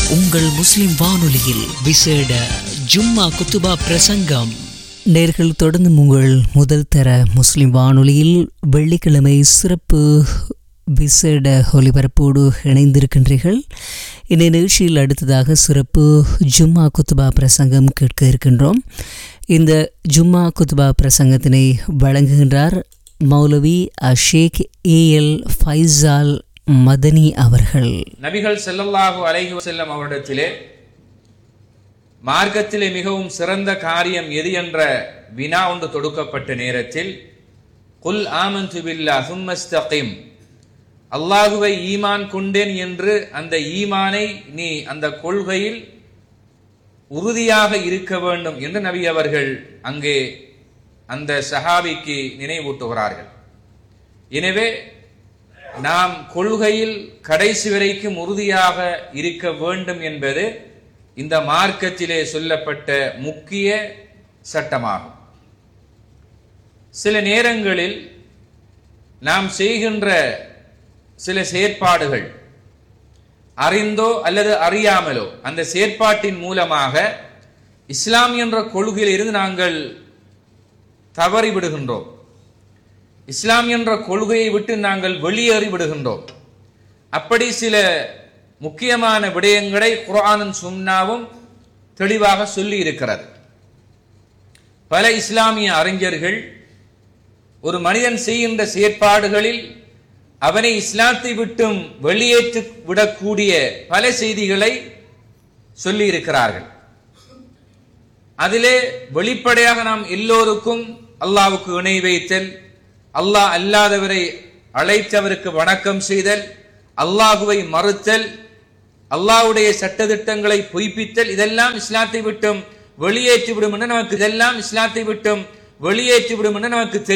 உங்கள் முஸ்லிம் வானொலியில் விசேட ஜும்மா குத்துபா பிரசங்கம் நேர்கள் தொடர்ந்து உங்கள் முதல் தர முஸ்லிம் வானொலியில் வெள்ளிக்கிழமை சிறப்பு விசேட ஒலிபரப்போடு இணைந்திருக்கின்றீர்கள் இந்த நிகழ்ச்சியில் அடுத்ததாக சிறப்பு ஜும்மா குத்துபா பிரசங்கம் கேட்க இருக்கின்றோம் இந்த ஜும்மா குத்துபா பிரசங்கத்தினை வழங்குகின்றார் மௌலவி அஷேக் ஏஎல் ஃபைசால் மதனி அவர்கள் நபிகள் ஸல்லல்லாஹு அலைஹி வஸல்லம் அவரிடத்திலே மார்க்கத்திலே மிகவும் சிறந்த காரியம் எது என்ற வினா ஒன்று தொடுக்கப்பட்ட நேரத்தில் குல் ஆமன்து பில்லா சும்மஸ்தகிம் அல்லாஹுவை ஈமான் கொண்டேன் என்று அந்த ஈமானை நீ அந்த கொள்கையில் உறுதியாக இருக்க வேண்டும் என்று நபி அவர்கள் அங்கே அந்த சஹாபிக்கு நினைவூட்டுகிறார்கள் எனவே நாம் கொள்கையில் கடைசி வரைக்கும் உறுதியாக இருக்க வேண்டும் என்பது இந்த மார்க்கத்திலே சொல்லப்பட்ட முக்கிய சட்டமாகும் சில நேரங்களில் நாம் செய்கின்ற சில செயற்பாடுகள் அறிந்தோ அல்லது அறியாமலோ அந்த செயற்பாட்டின் மூலமாக இஸ்லாம் என்ற கொள்கையில் இருந்து நாங்கள் தவறி விடுகின்றோம் இஸ்லாம் என்ற கொள்கையை விட்டு நாங்கள் வெளியேறி விடுகின்றோம் அப்படி சில முக்கியமான விடயங்களை குர்ஆனும் சுன்னாவும் தெளிவாக சொல்லி இருக்கிறது பல இஸ்லாமிய அறிஞர்கள் ஒரு மனிதன் செய்கின்ற செயற்பாடுகளில் அவனை இஸ்லாத்தை விட்டும் வெளியேற்றி விடக்கூடிய பல செய்திகளை சொல்லி இருக்கிறார்கள் அதிலே வெளிப்படையாக நாம் எல்லோருக்கும் அல்லாவுக்கு இணை வைத்தல் அல்லாஹ் அல்லாதவரை அழைத்தவருக்கு வணக்கம் செய்தல் அல்லாஹுவை மறுத்தல் அல்லாஹ்வுடைய சட்டதிட்டங்களை பொய்ப்பித்தல் இதெல்லாம் இஸ்லாத்தை விட்டும் வெளியேற்றி விடும் என்று நமக்கு இதெல்லாம் இஸ்லாத்தை விட்டும் வெளியேற்றி விடும் என்று நமக்கு தெரியும்